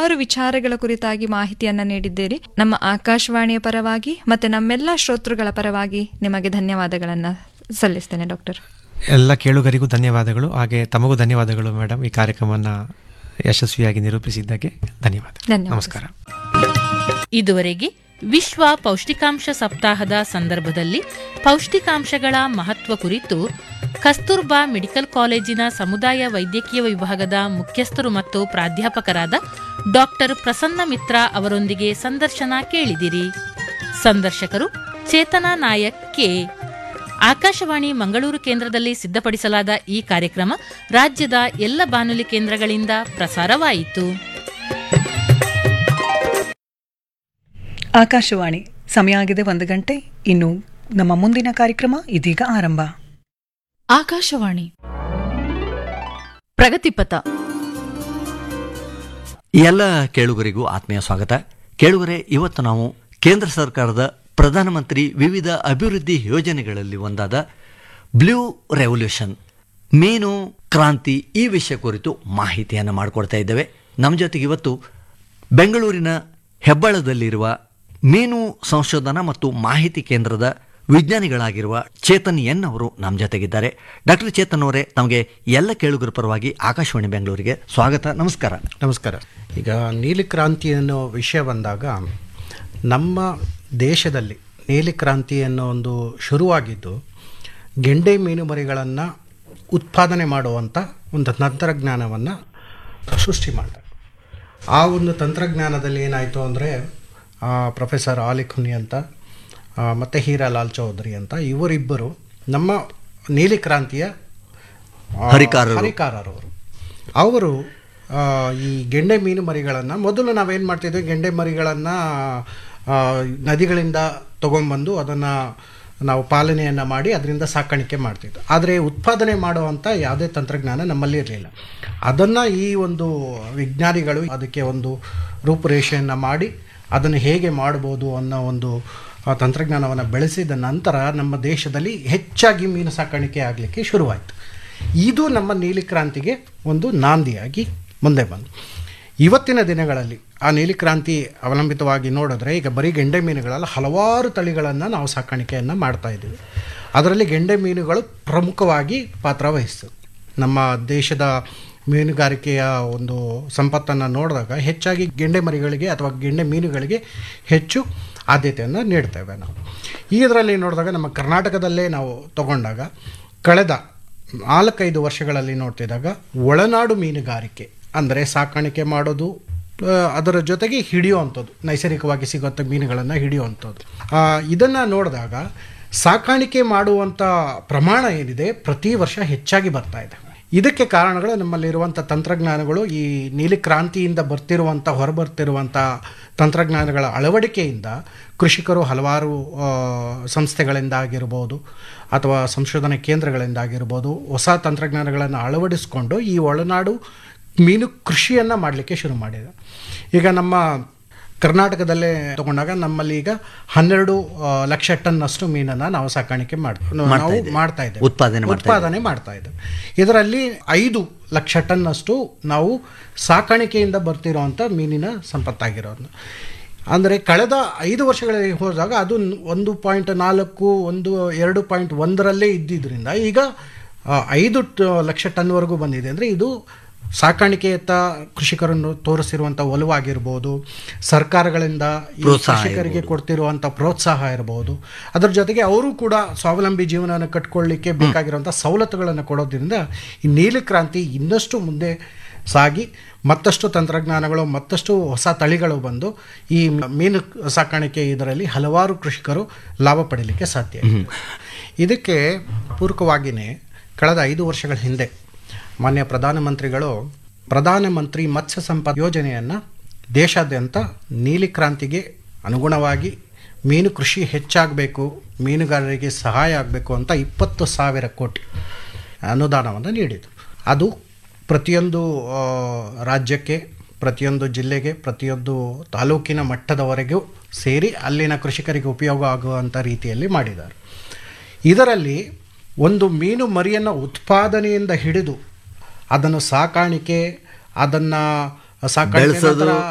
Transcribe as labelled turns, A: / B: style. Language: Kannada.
A: ಹಲವಾರು ವಿಚಾರಗಳ ಕುರಿತಾಗಿ ಮಾಹಿತಿಯನ್ನ ನೀಡಿದ್ದೀರಿ ನಮ್ಮ ಆಕಾಶವಾಣಿಯ ಪರವಾಗಿ ಮತ್ತೆ ನಮ್ಮೆಲ್ಲ ಶ್ರೋತೃಗಳ ಪರವಾಗಿ ನಿಮಗೆ ಧನ್ಯವಾದಗಳನ್ನ ಸಲ್ಲಿಸ್ತೇನೆ ಡಾಕ್ಟರ್
B: ಎಲ್ಲ ಕೇಳುಗರಿಗೂ ಧನ್ಯವಾದಗಳು ಹಾಗೆ ತಮಗೂ ಧನ್ಯವಾದಗಳು ಮೇಡಮ್ ಈ ಕಾರ್ಯಕ್ರಮವನ್ನು ಯಶಸ್ವಿಯಾಗಿ ನಿರೂಪಿಸಿದ್ದಕ್ಕೆ ಧನ್ಯವಾದ
A: ಧನ್ಯವಾದ.
B: ನಮಸ್ಕಾರ
C: ಇದುವರೆಗೆ ವಿಶ್ವ ಪೌಷ್ಟಿಕಾಂಶ ಸಪ್ತಾಹದ ಸಂದರ್ಭದಲ್ಲಿ ಪೌಷ್ಟಿಕಾಂಶಗಳ ಮಹತ್ವ ಕುರಿತು ಕಸ್ತೂರ್ಬಾ ಮೆಡಿಕಲ್ ಕಾಲೇಜಿನ ಸಮುದಾಯ ವೈದ್ಯಕೀಯ ವಿಭಾಗದ ಮುಖ್ಯಸ್ಥರು ಮತ್ತು ಪ್ರಾಧ್ಯಾಪಕರಾದ ಡಾಕ್ಟರ್ ಪ್ರಸನ್ನ ಮಿತ್ರ ಅವರೊಂದಿಗೆ ಸಂದರ್ಶನ ಕೇಳಿದಿರಿ ಸಂದರ್ಶಕರು ಚೇತನಾ ನಾಯಕ್ ಕೆ ಆಕಾಶವಾಣಿ ಮಂಗಳೂರು ಕೇಂದ್ರದಲ್ಲಿ ಸಿದ್ಧಪಡಿಸಲಾದ ಈ ಕಾರ್ಯಕ್ರಮ ರಾಜ್ಯದ ಎಲ್ಲ ಬಾನುಲಿ ಕೇಂದ್ರಗಳಿಂದ ಪ್ರಸಾರವಾಯಿತು
D: ಆಕಾಶವಾಣಿ ಸಮಯ ಆಗಿದೆ ಒಂದು ಗಂಟೆ ಇನ್ನು ನಮ್ಮ ಮುಂದಿನ ಕಾರ್ಯಕ್ರಮ ಇದೀಗ ಆರಂಭ
E: ಆಕಾಶವಾಣಿ ಪ್ರಗತಿಪಥ
F: ಎಲ್ಲ ಕೇಳುಗರಿಗೂ ಆತ್ಮೀಯ ಸ್ವಾಗತ ಕೇಳುಗರೆ ಇವತ್ತು ನಾವು ಕೇಂದ್ರ ಸರ್ಕಾರದ ಪ್ರಧಾನಮಂತ್ರಿ ವಿವಿಧ ಅಭಿವೃದ್ಧಿ ಯೋಜನೆಗಳಲ್ಲಿ ಒಂದಾದ ಬ್ಲೂ ರೆವಲ್ಯೂಷನ್ ಮೀನು ಕ್ರಾಂತಿ ಈ ವಿಷಯ ಕುರಿತು ಮಾಹಿತಿಯನ್ನು ಮಾಡಿಕೊಡ್ತಾ ಇದ್ದೇವೆ ನಮ್ಮ ಜೊತೆಗೆ ಇವತ್ತು ಬೆಂಗಳೂರಿನ ಹೆಬ್ಬಾಳದಲ್ಲಿರುವ ಮೀನು ಸಂಶೋಧನಾ ಮತ್ತು ಮಾಹಿತಿ ಕೇಂದ್ರದ ವಿಜ್ಞಾನಿಗಳಾಗಿರುವ ಚೇತನ್ ಎನ್ ಅವರು ನಮ್ಮ ಜೊತೆಗಿದ್ದಾರೆ ಡಾಕ್ಟರ್ ಚೇತನ್ ಅವರೇ ತಮಗೆ ಎಲ್ಲ ಕೇಳುಗರ ಪರವಾಗಿ ಆಕಾಶವಾಣಿ ಬೆಂಗಳೂರಿಗೆ ಸ್ವಾಗತ ನಮಸ್ಕಾರ
G: ನಮಸ್ಕಾರ ಈಗ ನೀಲಿ ಕ್ರಾಂತಿ ಅನ್ನೋ ವಿಷಯ ಬಂದಾಗ ನಮ್ಮ ದೇಶದಲ್ಲಿ ನೀಲಿ ಕ್ರಾಂತಿ ಅನ್ನೋ ಒಂದು ಶುರುವಾಗಿದ್ದು ಗೆಂಡೆ ಮೀನು ಮರಿಗಳನ್ನು ಉತ್ಪಾದನೆ ಮಾಡುವಂಥ ಒಂದು ತಂತ್ರಜ್ಞಾನವನ್ನು ಸೃಷ್ಟಿ ಮಾಡ್ತಾರೆ ಆ ಒಂದು ತಂತ್ರಜ್ಞಾನದಲ್ಲಿ ಏನಾಯಿತು ಅಂದರೆ ಪ್ರೊಫೆಸರ್ ಆಲಿ ಖುನಿ ಅಂತ ಆ, ಮತ್ತು ಹೀರಾಲಾಲ್ ಚೌಧರಿ ಅಂತ ಇವರಿಬ್ಬರು ನಮ್ಮ ನೀಲಿ ಕ್ರಾಂತಿಯ ಆ,
F: ಹರಿಕಾರರು.
G: ಹರಿಕಾರರವರು ಅವರು ಆ, ಈ ಗೆಂಡೆ ಮೀನು ಮರಿಗಳನ್ನು ಮೊದಲು ನಾವೇನು ಮಾಡ್ತಿದ್ವಿ ಗೆಂಡೆ ಮರಿಗಳನ್ನು ನದಿಗಳಿಂದ ತೊಗೊಂಬಂದು ಅದನ್ನು ನಾವು ಪಾಲನೆಯನ್ನು ಮಾಡಿ ಅದರಿಂದ ಸಾಕಾಣಿಕೆ ಮಾಡ್ತಿದ್ವಿ ಆದರೆ ಉತ್ಪಾದನೆ ಮಾಡುವಂಥ ಯಾವುದೇ ತಂತ್ರಜ್ಞಾನ ನಮ್ಮಲ್ಲಿ ಇರಲಿಲ್ಲ ಅದನ್ನು ಈ ಒಂದು ವಿಜ್ಞಾನಿಗಳು ಅದಕ್ಕೆ ಒಂದು ರೂಪುರೇಷೆಯನ್ನು ಮಾಡಿ ಅದನ್ನು ಹೇಗೆ ಮಾಡ್ಬೋದು ಅನ್ನೋ ಒಂದು ಆ ತಂತ್ರಜ್ಞಾನವನ್ನು ಬೆಳೆಸಿದ ನಂತರ ನಮ್ಮ ದೇಶದಲ್ಲಿ ಹೆಚ್ಚಾಗಿ ಮೀನು ಸಾಕಾಣಿಕೆ ಆಗಲಿಕ್ಕೆ ಶುರುವಾಯಿತು ಇದು ನಮ್ಮ ನೀಲಿ ಕ್ರಾಂತಿಗೆ ಒಂದು ನಾಂದಿಯಾಗಿ ಮುಂದೆ ಬಂದು ಇವತ್ತಿನ ದಿನಗಳಲ್ಲಿ ಆ ನೀಲಿ ಕ್ರಾಂತಿ ಅವಲಂಬಿತವಾಗಿ ನೋಡಿದ್ರೆ ಈಗ ಬರೀ ಗೆಂಡೆ ಮೀನುಗಳಲ್ಲಿ ಹಲವಾರು ತಳಿಗಳನ್ನು ನಾವು ಸಾಕಾಣಿಕೆಯನ್ನು ಮಾಡ್ತಾ ಇದ್ದೀವಿ ಅದರಲ್ಲಿ ಗೆಂಡೆ ಮೀನುಗಳು ಪ್ರಮುಖವಾಗಿ ಪಾತ್ರ ವಹಿಸ್ತದೆ ನಮ್ಮ ದೇಶದ ಮೀನುಗಾರಿಕೆಯ ಒಂದು ಸಂಪತ್ತನ್ನು ನೋಡಿದಾಗ ಹೆಚ್ಚಾಗಿ ಗೆಂಡೆ ಮರಿಗಳಿಗೆ ಅಥವಾ ಗೆಂಡೆ ಮೀನುಗಳಿಗೆ ಹೆಚ್ಚು ಆದ್ಯತೆಯನ್ನು ನೀಡ್ತೇವೆ ನಾವು ಇದರಲ್ಲಿ ನೋಡಿದಾಗ ನಮ್ಮ ಕರ್ನಾಟಕದಲ್ಲೇ ನಾವು ತಗೊಂಡಾಗ ಕಳೆದ ನಾಲ್ಕೈದು ವರ್ಷಗಳಲ್ಲಿ ನೋಡ್ತಿದ್ದಾಗ ಒಳನಾಡು ಮೀನುಗಾರಿಕೆ ಅಂದರೆ ಸಾಕಾಣಿಕೆ ಮಾಡೋದು ಆ, ಅದರ ಜೊತೆಗೆ ಹಿಡಿಯುವಂಥದ್ದು ನೈಸರ್ಗಿಕವಾಗಿ ಸಿಗುವಂಥ ಮೀನುಗಳನ್ನು ಹಿಡಿಯುವಂಥದ್ದು ಇದನ್ನು ನೋಡಿದಾಗ ಸಾಕಾಣಿಕೆ ಮಾಡುವಂಥ ಪ್ರಮಾಣ ಏನಿದೆ ಪ್ರತಿ ವರ್ಷ ಹೆಚ್ಚಾಗಿ ಬರ್ತಾ ಇದೆ ಇದಕ್ಕೆ ಕಾರಣಗಳು ನಮ್ಮಲ್ಲಿರುವಂಥ ತಂತ್ರಜ್ಞಾನಗಳು ಈ ನೀಲಿ ಕ್ರಾಂತಿಯಿಂದ ಬರ್ತಿರುವಂಥ ಹೊರಬರ್ತಿರುವಂಥ ತಂತ್ರಜ್ಞಾನಗಳ ಅಳವಡಿಕೆಯಿಂದ ಕೃಷಿಕರು ಹಲವಾರು ಆ, ಸಂಸ್ಥೆಗಳಿಂದ ಆಗಿರ್ಬೋದು ಅಥವಾ ಸಂಶೋಧನಾ ಕೇಂದ್ರಗಳಿಂದ ಆಗಿರ್ಬೋದು ಹೊಸ ತಂತ್ರಜ್ಞಾನಗಳನ್ನು ಅಳವಡಿಸಿಕೊಂಡು ಈ ಒಳನಾಡು ಮೀನು ಕೃಷಿಯನ್ನು ಮಾಡಲಿಕ್ಕೆ ಶುರು ಮಾಡಿದೆ ಈಗ ನಮ್ಮ ಕರ್ನಾಟಕದಲ್ಲೇ ತಗೊಂಡಾಗ ನಮ್ಮಲ್ಲಿ ಈಗ ಹನ್ನೆರಡು ಆ, ಲಕ್ಷ ಟನ್ನಷ್ಟು ಮೀನನ್ನು ನಾವು ಸಾಕಾಣಿಕೆ ಮಾಡ್ತೀವಿ ನಾವು
F: ಮಾಡ್ತಾ ಇದ್ದೀವಿ.
G: ಮಾಡ್ತಾ ಇದ್ದೇವೆ
F: ಉತ್ಪಾದನೆ ಮಾಡ್ತಾ
G: ಉತ್ಪಾದನೆ ಮಾಡ್ತಾ ಇದ್ದೇವೆ ಇದರಲ್ಲಿ ಐದು ಲಕ್ಷ ಟನ್ನಷ್ಟು ನಾವು ಸಾಕಾಣಿಕೆಯಿಂದ ಬರ್ತಿರೋವಂಥ ಮೀನಿನ ಸಂಪತ್ತಾಗಿರೋದು ಅಂದರೆ ಕಳೆದ ಐದು ವರ್ಷಗಳಲ್ಲಿ ಹೋದಾಗ ಅದು ಒಂದು ಪಾಯಿಂಟ್ ನಾಲ್ಕು ಒಂದು ಎರಡು ಪಾಯಿಂಟ್ ಒಂದರಲ್ಲೇ ಇದ್ದಿದ್ದರಿಂದ ಈಗ ಆ, ಐದು ಟ- ಲಕ್ಷ ಟನ್ವರೆಗೂ ಬಂದಿದೆ ಅಂದರೆ ಇದು ಸಾಕಾಣಿಕೆಯತ್ತ ಕೃಷಿಕರನ್ನು ತೋರಿಸಿರುವಂಥ ಒಲವಾಗಿರ್ಬೋದು ಸರ್ಕಾರಗಳಿಂದ ಈ
F: ಪ್ರೋತ್ಸಾಹ
G: ಕೃಷಿಕರಿಗೆ ಕೊಡ್ತಿರುವಂಥ ಪ್ರೋತ್ಸಾಹ ಇರಬಹುದು ಅದರ ಜೊತೆಗೆ ಅವರು ಕೂಡ ಸ್ವಾವಲಂಬಿ ಜೀವನವನ್ನು ಕಟ್ಕೊಳ್ಳಿಕ್ಕೆ ಬೇಕಾಗಿರುವಂಥ ಸವಲತ್ತುಗಳನ್ನು ಕೊಡೋದ್ರಿಂದ ಈ ನೀಲಿ ಕ್ರಾಂತಿ ಇನ್ನಷ್ಟು ಮುಂದೆ ಸಾಗಿ ಮತ್ತಷ್ಟು ತಂತ್ರಜ್ಞಾನಗಳು ಮತ್ತಷ್ಟು ಹೊಸ ತಳಿಗಳು ಬಂದು ಈ ಮೀನು ಸಾಕಾಣಿಕೆ ಇದರಲ್ಲಿ ಹಲವಾರು ಕೃಷಿಕರು ಲಾಭ ಪಡೀಲಿಕ್ಕೆ ಸಾಧ್ಯ ಇದೆ. ಇದಕ್ಕೆ ಪೂರಕವಾಗಿಯೇ ಕಳೆದ ಐದು ವರ್ಷಗಳ ಹಿಂದೆ ಮಾನ್ಯ ಪ್ರಧಾನಮಂತ್ರಿಗಳು ಪ್ರಧಾನಮಂತ್ರಿ ಮತ್ಸ್ಯ ಸಂಪದ ಯೋಜನೆಯನ್ನು ದೇಶಾದ್ಯಂತ ನೀಲಿ ಕ್ರಾಂತಿಗೆ ಅನುಗುಣವಾಗಿ ಮೀನು ಕೃಷಿ ಹೆಚ್ಚಾಗಬೇಕು ಮೀನುಗಾರರಿಗೆ ಸಹಾಯ ಆಗಬೇಕು ಅಂತ ಇಪ್ಪತ್ತು ಸಾವಿರ ಕೋಟಿ ಅನುದಾನವನ್ನು ನೀಡಿದರು ಅದು ಪ್ರತಿಯೊಂದು ಆ, ರಾಜ್ಯಕ್ಕೆ ಪ್ರತಿಯೊಂದು ಜಿಲ್ಲೆಗೆ ಪ್ರತಿಯೊಂದು ತಾಲೂಕಿನ ಮಟ್ಟದವರೆಗೂ ಸೇರಿ ಅಲ್ಲಿನ ಕೃಷಿಕರಿಗೆ ಉಪಯೋಗ ಆಗುವಂಥ ರೀತಿಯಲ್ಲಿ ಮಾಡಿದ್ದಾರೆ ಇದರಲ್ಲಿ ಒಂದು ಮೀನು ಮರಿಯನ್ನು ಉತ್ಪಾದನೆಯಿಂದ ಹಿಡಿದು ಅದನ್ನು ಸಾಕಾಣಿಕೆ ಅದನ್ನು ಸಾಕಾಣಿಕೆ
F: ಬೆಳೆಸೋದು,
G: ನಂತರ